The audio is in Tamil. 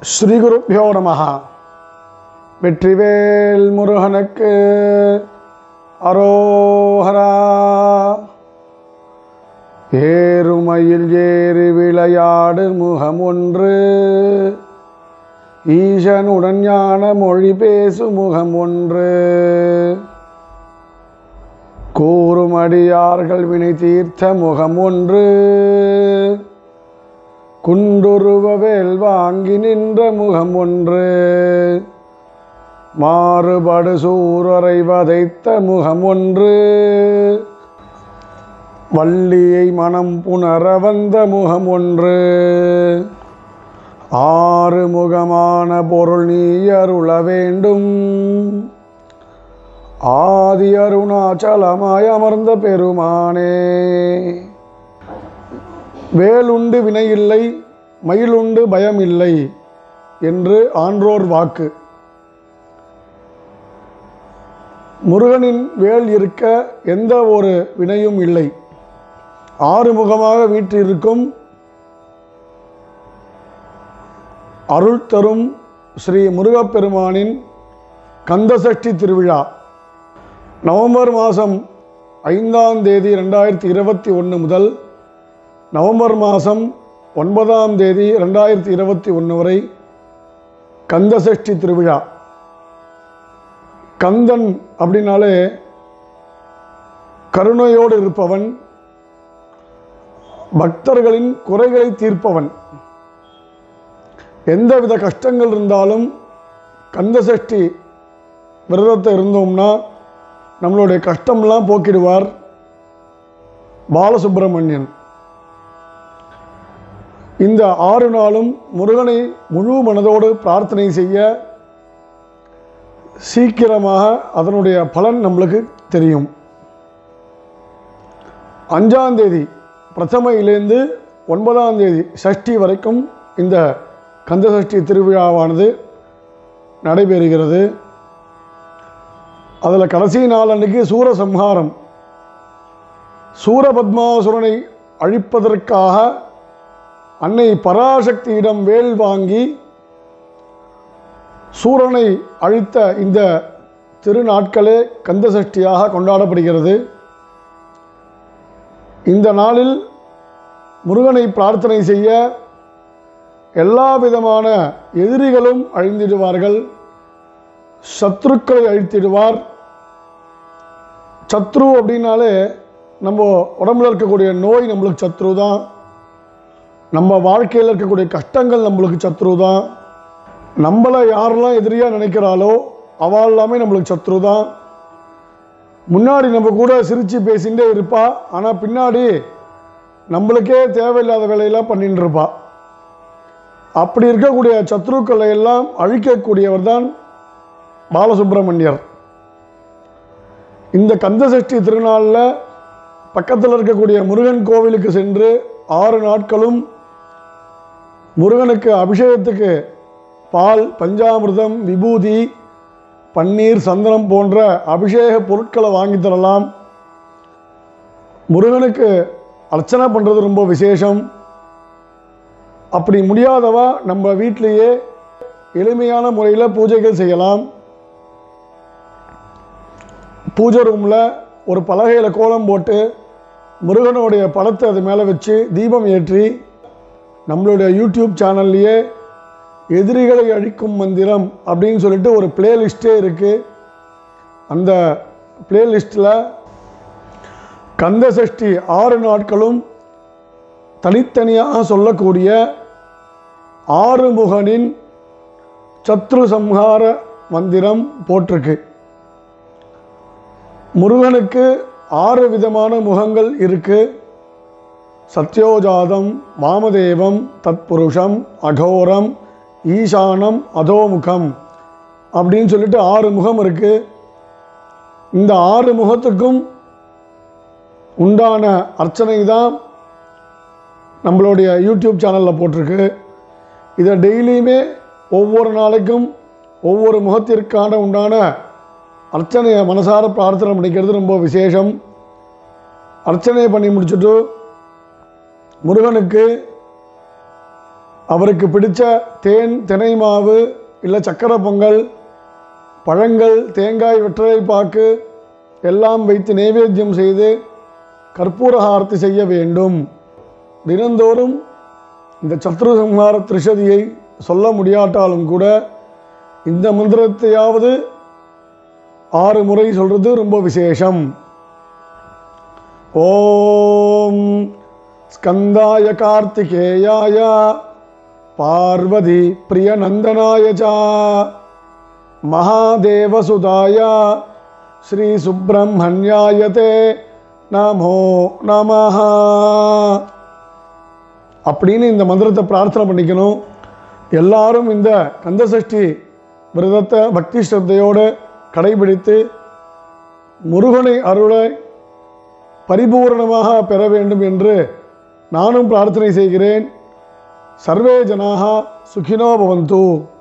ஸ்ரீகுருப்பியோ நமஹ வெற்றிவேல் முருகனுக்கு அரோஹரா ஏறுமையில் ஏறி விளையாடு முகம் ஒன்று ஈசனுடன் ஞான மொழி பேசு முகம் ஒன்று கூறும் அடியார்கள் வினை தீர்த்த முகம் ஒன்று குண்டுருவ வேல் வாங்கி நின்ற முகம் ஒன்று மாறுபடு சூரரை வதைத்த முகம் ஒன்று வள்ளியை மனம் புணர வந்த முகம் ஒன்று ஆறு முகமான பொருள் நீ அருள வேண்டும் ஆதி அருணாச்சலமாய் அமர்ந்த பெருமானே வேலுண்டு வினையில்லை மயிலுண்டு பயமில்லை என்று ஆன்றோர் வாக்கு முருகனின் வேல் இருக்க எந்த ஒரு வினையும் இல்லை ஆறுமுகமாக வீற்றிருக்கும் அருள் தரும் ஸ்ரீ முருகப்பெருமானின் கந்தசஷ்டி திருவிழா நவம்பர் மாதம் ஐந்தாம் தேதி ரெண்டாயிரத்தி இருபத்தி ஒன்று முதல் நவம்பர் மாதம் ஒன்பதாம் தேதி ரெண்டாயிரத்தி இருபத்தி ஒன்று வரை கந்தசஷ்டி திருவிழா கந்தன் அப்படின்னாலே கருணையோடு இருப்பவன் பக்தர்களின் குறைகளை தீர்ப்பவன் எந்தவித கஷ்டங்கள் இருந்தாலும் கந்தசஷ்டி விரதத்தை இருந்தோம்னா நம்மளுடைய கஷ்டம்லாம் போக்கிடுவார் பாலசுப்பிரமணியன் இந்த ஆறு நாளும் முருகனை முழு மனதோடு பிரார்த்தனை செய்ய சீக்கிரமாக அதனுடைய பலன் நம்மளுக்கு தெரியும் அஞ்சாம் தேதி பிரதமையிலேருந்து ஒன்பதாம் தேதி சஷ்டி வரைக்கும் இந்த கந்தசஷ்டி திருவிழாவானது நடைபெறுகிறது அதில் கடைசி நாள் அன்னைக்கு சூரசம்ஹாரம் சூரபத்மாசுரனை அழிப்பதற்காக அன்னை பராசக்தியிடம் வேல் வாங்கி சூரனை அழித்த இந்த திருநாட்களே கந்தசஷ்டியாக கொண்டாடப்படுகிறது இந்த நாளில் முருகனை பிரார்த்தனை செய்ய எல்லா விதமான எதிரிகளும் அழிந்திடுவார்கள் சத்ருக்களை அழித்திடுவார் சத்ரு அப்படின்னாலே நம்ம உடம்புல இருக்கக்கூடிய நோய் நம்மளுக்கு சத்ரு தான் நம்ம வாழ்க்கையில் இருக்கக்கூடிய கஷ்டங்கள் நம்மளுக்கு சத்ரு தான் நம்மளை யாரெல்லாம் எதிரியாக நினைக்கிறாளோ அவள் எல்லாமே நம்மளுக்கு சத்ரு தான் முன்னாடி நம்ம கூட சிரித்து பேசிகிட்டே இருப்பா ஆனால் பின்னாடி நம்மளுக்கே தேவையில்லாத வேலையெல்லாம் பண்ணிட்டு இருப்பா அப்படி இருக்கக்கூடிய சத்ருக்களை எல்லாம் அழிக்கக்கூடியவர் தான் பாலசுப்பிரமணியர் இந்த கந்தசஷ்டி திருநாளில் பக்கத்தில் இருக்கக்கூடிய முருகன் கோவிலுக்கு சென்று ஆறு நாட்களும் முருகனுக்கு அபிஷேகத்துக்கு பால் பஞ்சாமிர்தம் விபூதி பன்னீர் சந்தனம் போன்ற அபிஷேக பொருட்களை வாங்கி தரலாம் முருகனுக்கு அர்ச்சனை பண்ணுறது ரொம்ப விசேஷம் அப்படி முடியாதவா நம்ம வீட்டிலேயே எளிமையான முறையில் பூஜைகள் செய்யலாம் பூஜை ரூமில் ஒரு பலகையில் கோலம் போட்டு முருகனுடைய படத்தை அது மேலே வச்சு தீபம் ஏற்றி நம்மளுடைய யூடியூப் சேனல்லையே எதிரிகளை அழிக்கும் மந்திரம் அப்படின்னு சொல்லிட்டு ஒரு பிளேலிஸ்ட்டே இருக்குது அந்த பிளேலிஸ்ட்டில் கந்தசஷ்டி ஆறு நாட்களும் தனித்தனியாக சொல்லக்கூடிய ஆறுமுகனின் சத்ரு சம்ஹார மந்திரம் போட்டிருக்கு முருகனுக்கு ஆறு விதமான முகங்கள் இருக்கு சத்யோஜாதம் வாமதேவம் தத்புருஷம் அகோரம் ஈசானம் அதோமுகம் அப்படின்னு சொல்லிட்டு ஆறு முகம் இருக்கு இந்த ஆறு முகத்துக்கும் உண்டான அர்ச்சனை தான் நம்மளுடைய யூடியூப் சேனலில் போட்டிருக்கு இதை டெய்லியுமே ஒவ்வொரு நாளைக்கும் ஒவ்வொரு முகத்திற்கான உண்டான அர்ச்சனையை மனசார பிரார்த்தனை பண்ணிக்கிறது ரொம்ப விசேஷம் அர்ச்சனை பண்ணி முடிச்சுட்டு முருகனுக்கு அவருக்கு பிடிச்ச தேன் தினை மாவு இல்லை சக்கரை பொங்கல் பழங்கள் தேங்காய் வெற்றலை பாக்கு எல்லாம் வைத்து நைவேத்தியம் செய்து கற்பூர ஆரத்தி செய்ய வேண்டும் தினந்தோறும் இந்த சத்ரு சம்ஹார திரிஷதியை சொல்ல முடியாட்டாலும் கூட இந்த மந்திரத்தையாவது ஆறு முறை சொல்றது ரொம்ப விசேஷம் ஓம் ஸ்கந்தாய கார்த்திகேயாய பார்வதி பிரியநந்தனாய ச மகாதேவசுதாய ஸ்ரீ சுப்பிரமணியாய தே நமோ நமஹ அப்படின்னு இந்த மந்திரத்தை பிரார்த்தனை பண்ணிக்கணும் எல்லாரும் இந்த கந்தசஷ்டி விரதத்தை பக்தி ஸ்ரத்தையோடு கடைபிடித்து முருகனை அருளை பரிபூரணமாக பெற வேண்டும் என்று நானும் பிரார்த்தனை செய்கிறேன் சர்வே ஜனாக சுகினோ பவந்து